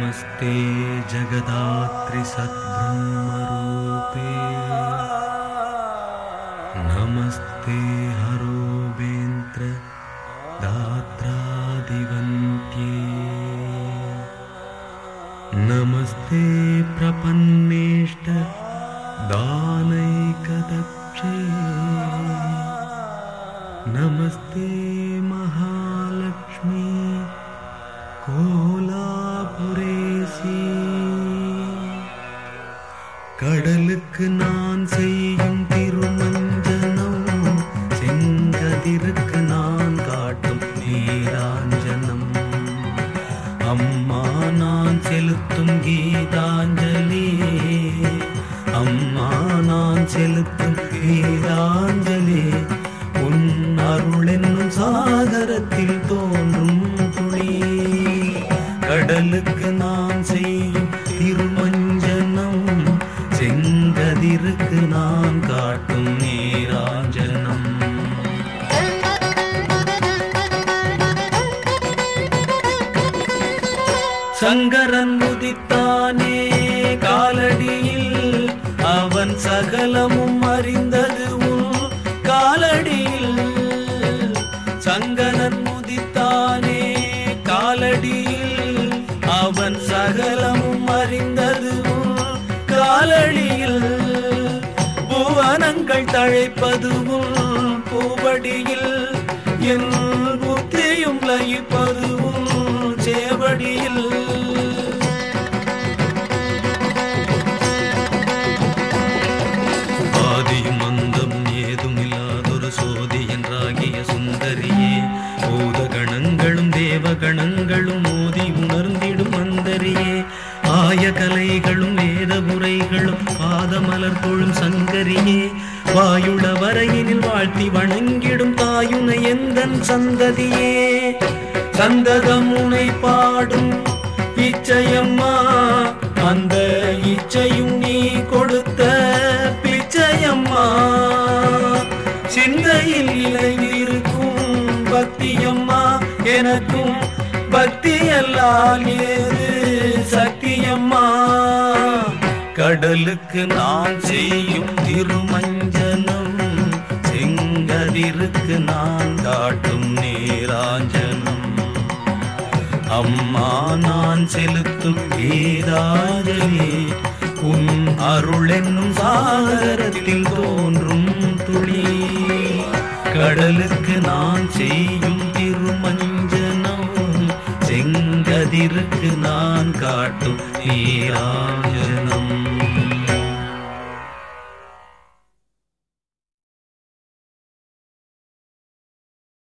नमस्ते जगदात्रि सद्ब्रह्मरूपे नमस्ते हरोबेन्त्र दात्रादिवन्त्ये नमस्ते प्रपन्नेष्ट दानैकदक्षे नमस्ते महालक्ष्मी கோலாபுரேசி கடலுக்கு நான் செய்யும் திருமஞ்சனம் செங்கதிருக்கு நான் காட்டும் நீராஞ்சனம் அம்மா நான் செலுத்தும் கீதாஞ்சலி அம்மா நான் செலுத்தும் கீதாஞ்சலி உன் அருள் என்னும் சாகரத்தில் தோன்றும் துளி கடலுக்கு நான் செய்யும் திருமஞ்சனம் செங்கதிருக்கு நான் காட்டும் நீராஞ்சனம் சங்கரன் உதித்தானே காலடியில் அவன் சகலமும் அறிந்தது உன் காலடியில் சங்கரன் உதித்தானே காலடியில் அவன் சகலமும் அறிந்தது உன் காலடியில் புவனங்கள் தழைப்பதுவும் பூவடியில் என் புத்தியும் லயிப்பதுவும் சேவடியில் ஆதியும் அந்தமும் ஏதும் இல்லாதொரு சோதி என்றாகிய சுந்தரியே பூத கணங்களும் தேவ கணங்களும் மோதி உணர்ந்திடும் மந்தரியே ஆய கலைகளும் வேத உரைகளும் பாதமலர் தொழும் சங்கரியே வாயுள வரையினில் வாழ்த்தி வணங்கிடும் தாயுனை எந்தன் சந்ததியே சந்ததம் உனை பாடும் இச்சையம்மா அந்த இச்சையும் நீ கொடுத்த பிச்சையம்மா சிந்தையில் இளைந்திருக்கும் பக்தியம்மா எனக்கும் பக்தி எல்லாம் ஏது சக்தியம்மா கடலுக்கு நான் செய்யும் திருமஞ்சனம் செங்கதிருக்கு நான் காட்டும் நீராஞ்சனம் அம்மா நான் செலுத்தும் கீதாஞ்சலி உன் அருள் என்னும் சாகரத்தில் தோன்றும் துளி கடலுக்கு நான் செய்யும் திருமஞ்சனம் செங்கதிருக்கு நான் காட்டும் நீராஞ்சனம்